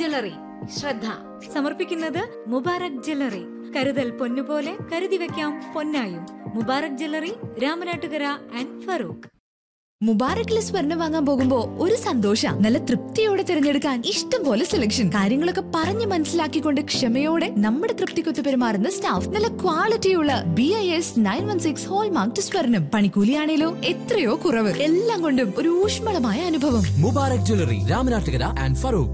jewellery ശ്രദ്ധ സമർപ്പിക്കുന്നത് Mubarak jewellery കരുതൽ പൊന്നുപോലെ കരുതി വെക്കാം പൊന്നായും മുബാറക് ജ്വല്ലറി രാമനാട്ടുകര ആൻഡ് ഫറൂഖ് മുബാറക്കിലെ സ്വർണം വാങ്ങാൻ പോകുമ്പോ ഒരു സന്തോഷ നല്ല തൃപ്തിയോടെ തിരഞ്ഞെടുക്കാൻ ഇഷ്ടം പോലെ സെലക്ഷൻ കാര്യങ്ങളൊക്കെ പറഞ്ഞ് മനസ്സിലാക്കിക്കൊണ്ട് ക്ഷമയോടെ നമ്മുടെ തൃപ്തിക്കൊത്ത് പെരുമാറുന്ന സ്റ്റാഫ് നല്ല ക്വാളിറ്റിയുള്ള B I S nine one six hallmark സ്വർണം പണിക്കൂലിയാണേലോ എത്രയോ കുറവ് എല്ലാം കൊണ്ടും ഒരു ഊഷ്മളമായ അനുഭവം മുബാറക് ജ്വല്ലറി രാമനാട്ടുകര ആൻഡ് ഫറൂഖ്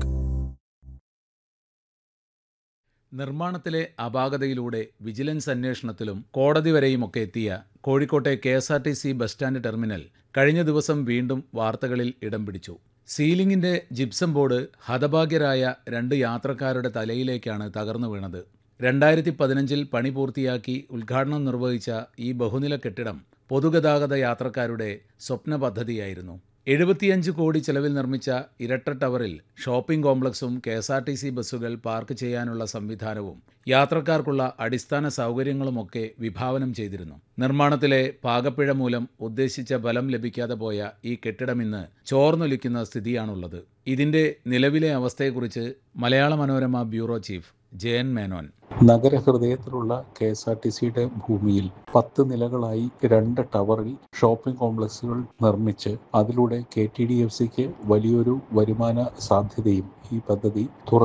നിർമ്മാണത്തിലെ അപാകതയിലൂടെ വിജിലൻസ് അന്വേഷണത്തിലും കോടതി വരെയുമൊക്കെ എത്തിയ കോഴിക്കോട്ടെ K S R T C bus stand terminal കഴിഞ്ഞ ദിവസം വീണ്ടും വാർത്തകളിൽ ഇടം പിടിച്ചു സീലിംഗിന്റെ ജിപ്സം ബോർഡ് ഹതഭാഗ്യരായ രണ്ട് യാത്രക്കാരുടെ തലയിലേക്കാണ് തകർന്നു വീണത് രണ്ടായിരത്തി പതിനഞ്ചിൽ പണി പൂർത്തിയാക്കി ഉദ്ഘാടനം നിർവഹിച്ച ഈ ബഹുനില കെട്ടിടം പൊതുഗതാഗത യാത്രക്കാരുടെ സ്വപ്ന പദ്ധതിയായിരുന്നു എഴുപത്തിയഞ്ച് കോടി ചെലവിൽ നിർമ്മിച്ച ഇരട്ട ടവറിൽ ഷോപ്പിംഗ് കോംപ്ലക്സും K S R T C ബസ്സുകൾ പാർക്ക് ചെയ്യാനുള്ള സംവിധാനവും യാത്രക്കാർക്കുള്ള അടിസ്ഥാന സൗകര്യങ്ങളുമൊക്കെ വിഭാവനം ചെയ്തിരുന്നു നിർമ്മാണത്തിലെ പാകപ്പിഴ മൂലം ഉദ്ദേശിച്ച ഫലം ലഭിക്കാതെ പോയ ഈ കെട്ടിടം ഇന്ന് ചോർന്നൊലിക്കുന്ന സ്ഥിതിയാണുള്ളത് ഇതിന്റെ നിലവിലെ അവസ്ഥയെക്കുറിച്ച് മലയാള മനോരമ ബ്യൂറോ ചീഫ് ജയൻ മേനോൻ നഗരഹൃദയത്തിലുള്ള കെ എസ് ആർ ടി സിയുടെ ഭൂമിയിൽ പത്ത് നിലകളായി രണ്ട് ടവറിൽ ഷോപ്പിംഗ് കോംപ്ലക്സുകൾ നിർമ്മിച്ച് അതിലൂടെ കെ ടി ഡി എഫ് സിക്ക് വലിയൊരു വരുമാന സാധ്യതയും ഈ പദ്ധതി തുറന്നു